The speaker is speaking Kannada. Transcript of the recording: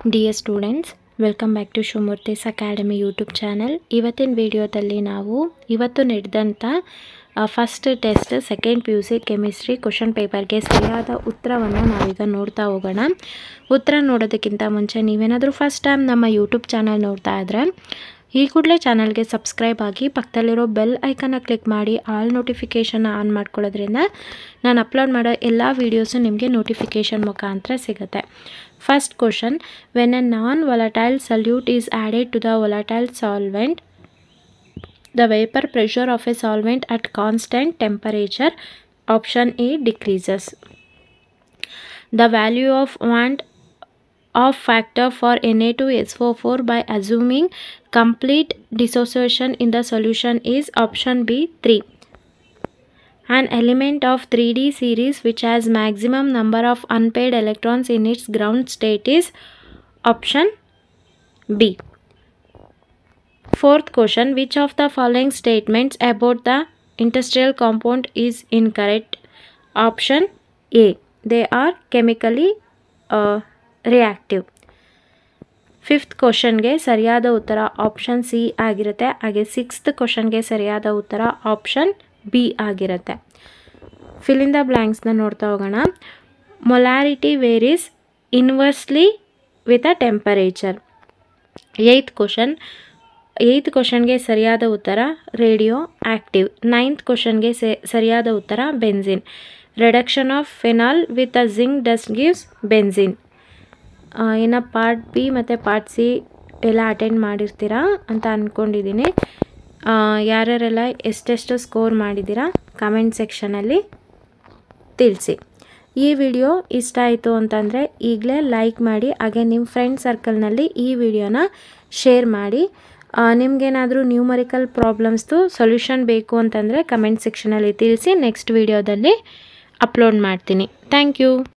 Dear students welcome back to Shivamurthy's academy YouTube channel ಇವತ್ತಿನ ವಿಡಿಯೋದಲ್ಲಿ ನಾವು ಇವತ್ತು ನಡೆದಂಥ first test second P U C chemistry question ಪೇಪರ್ಗೆ ಸರಿಯಾದ ಉತ್ತರವನ್ನು ನಾವೀಗ ನೋಡ್ತಾ ಹೋಗೋಣ ಉತ್ತರ ನೋಡೋದಕ್ಕಿಂತ ಮುಂಚೆ ನೀವೇನಾದರೂ ಫಸ್ಟ್ ಟೈಮ್ ನಮ್ಮ ಯೂಟ್ಯೂಬ್ ಚಾನಲ್ ನೋಡ್ತಾ ಇದ್ದರೆ ಈ ಕೂಡಲೇ ಚಾನಲ್ಗೆ ಸಬ್ಸ್ಕ್ರೈಬ್ ಆಗಿ ಪಕ್ಕದಲ್ಲಿರೋ ಬೆಲ್ ಐಕನ್ನ ಕ್ಲಿಕ್ ಮಾಡಿ ಆಲ್ ನೋಟಿಫಿಕೇಷನ್ನ ಆನ್ ಮಾಡ್ಕೊಳ್ಳೋದ್ರಿಂದ ನಾನು ಅಪ್ಲೋಡ್ ಮಾಡೋ ಎಲ್ಲ ವೀಡಿಯೋಸು ನಿಮಗೆ ನೋಟಿಫಿಕೇಷನ್ ಮುಖಾಂತರ ಸಿಗುತ್ತೆ first question when a non volatile solute is added to the volatile solvent the vapor pressure of a solvent at constant temperature option a decreases the value of want of factor for Na2SO4 by assuming complete dissociation in the solution is option B 3 an element of 3D series which has maximum number of unpaired electrons in its ground state is option B Fourth question Which of the following statements about the industrial compound is incorrect? Option A. They are chemically uh, reactive. Fifth ಕ್ವಶನ್ಗೆ ಸರಿಯಾದ ಉತ್ತರ ಆಪ್ಷನ್ ಸಿ ಆಗಿರುತ್ತೆ ಹಾಗೆ ಸಿಕ್ಸ್ತ್ ಕ್ವಶನ್ಗೆ ಸರಿಯಾದ ಉತ್ತರ ಆಪ್ಷನ್ ಬಿ ಆಗಿರುತ್ತೆ ಫಿಲ್ ಇನ್ ದ ಬ್ಲ್ಯಾಂಕ್ಸ್ನ ನೋಡ್ತಾ ಹೋಗೋಣ molarity varies inversely with a temperature eighth question eighth ಕ್ವಶನ್ಗೆ ಸರಿಯಾದ ಉತ್ತರ ರೇಡಿಯೋ ಆ್ಯಕ್ಟಿವ್ ನೈನ್ತ್ ಕ್ವಶನ್ಗೆ ಸೆ ಸರಿಯಾದ ಉತ್ತರ benzene reduction of phenol with a zinc dust gives benzene ಇನ್ನು ಪಾರ್ಟ್ ಬಿ ಮತ್ತು ಪಾರ್ಟ್ ಸಿ ಎಲ್ಲ ಅಟೆಂಡ್ ಮಾಡಿರ್ತೀರಾ ಅಂತ ಅಂದ್ಕೊಂಡಿದ್ದೀನಿ ಯಾರ್ಯಾರೆಲ್ಲ ಎಷ್ಟೆಷ್ಟು ಸ್ಕೋರ್ ಮಾಡಿದ್ದೀರಾ ಕಮೆಂಟ್ ಸೆಕ್ಷನಲ್ಲಿ ತಿಳಿಸಿ ಈ ವಿಡಿಯೋ ಇಷ್ಟ ಆಯಿತು ಅಂತಂದರೆ ಈಗಲೇ ಲೈಕ್ ಮಾಡಿ ಹಾಗೆ ನಿಮ್ಮ ಫ್ರೆಂಡ್ ಸರ್ಕಲ್ನಲ್ಲಿ ಈ ವಿಡಿಯೋನ ಶೇರ್ ಮಾಡಿ ನಿಮಗೇನಾದರೂ ನ್ಯೂಮರಿಕಲ್ ಪ್ರಾಬ್ಲಮ್ಸ್ದು ಸೊಲ್ಯೂಷನ್ ಬೇಕು ಅಂತಂದರೆ ಕಮೆಂಟ್ ಸೆಕ್ಷನಲ್ಲಿ ತಿಳಿಸಿ ನೆಕ್ಸ್ಟ್ ವಿಡಿಯೋದಲ್ಲಿ ಅಪ್ಲೋಡ್ ಮಾಡ್ತೀನಿ ಥ್ಯಾಂಕ್ ಯು